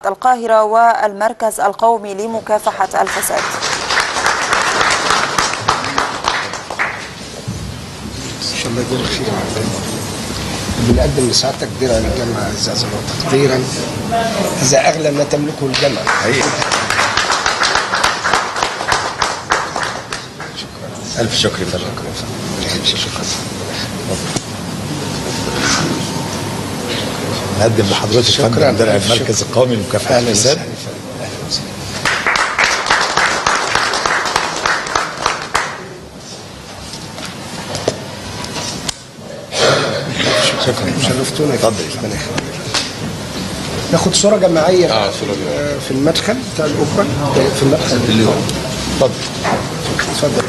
القاهرة والمركز القومي لمكافحة الفساد ان شاء الله يجزاك خير بنقدم لسعادتك درع الجامعة عزازا وتقديرا هذا أغلى ما تملكه الجامعة حقيقي ألف شكر يا فندم شكرا نقدم لحضرتك شكراً. فندم درع ألف المركز شكر. القومي لمكافحة أهلا الفساد وسهلا أهلا وسهلا شكرا شرفتونا اتفضل. ربنا يخليك. ناخد صورة جماعية اه صورة جماعية. آه، في المدخل بتاع القبة في المدخل اليوم اتفضل اتفضل